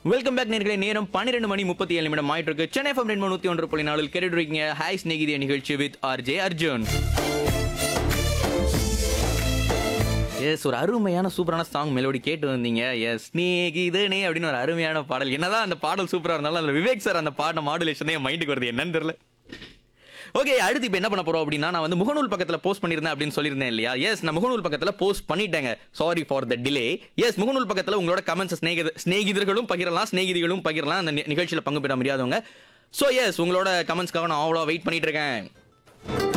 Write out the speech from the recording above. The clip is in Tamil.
வெல்கம் பேக் நேர்களே நேரம் பன்னிரெண்டு மணி முப்பத்தி ஏழு நிமிடம் ஆயிட்டு இருக்கு சென்னை ஃபம் ரெண்டு நூத்தி ஒன்று புள்ளி நாளில் கேட்டுட்டு இருக்கீங்க ஹாய் ஸ்நேகிதிய நிகழ்ச்சி வித் ஆர்ஜே அர்ஜுன் எஸ் ஒரு அருமையான சூப்பரான சாங் மெலோடி கேட்டு வந்தீங்க எஸ் ஸ்நேகிதனே அப்படின்னு ஒரு அருமையான பாடல் என்னதான் அந்த பாடல் சூப்பரா இருந்தாலும் அதுல விவேக் சார் அந்த பாடின மாடுலேஷனே என் மைண்டுக்கு வருது என்னன்னு தெரியல ஓகே அடுத்து இப்போ என்ன பண்ண போறோம் அப்படின்னா நான் வந்து முகநூல் பக்கத்தில் போஸ்ட் பண்ணியிருந்தேன் அப்படின்னு சொல்லியிருந்தேன் இல்லையா எஸ் நான் முகநூல் பக்கத்தில் போஸ்ட் பண்ணிட்டேங்க sorry for the delay yes முகநூல் பக்கத்தில் உங்களோட கமெண்ட்ஸ் ஸ்நேகித ஸ்நேகிதர்களும் பகிரலாம் ஸ்நேகிதிகளும் பகிரலாம் அந்த நி- நிகழ்ச்சியில் பங்கு பெற முடியாதவங்க ஸோ எஸ் உங்களோட கமெண்ட்ஸ்க்காக நான் அவ்வளோ வெயிட் பண்ணிட்டு இருக்கேன்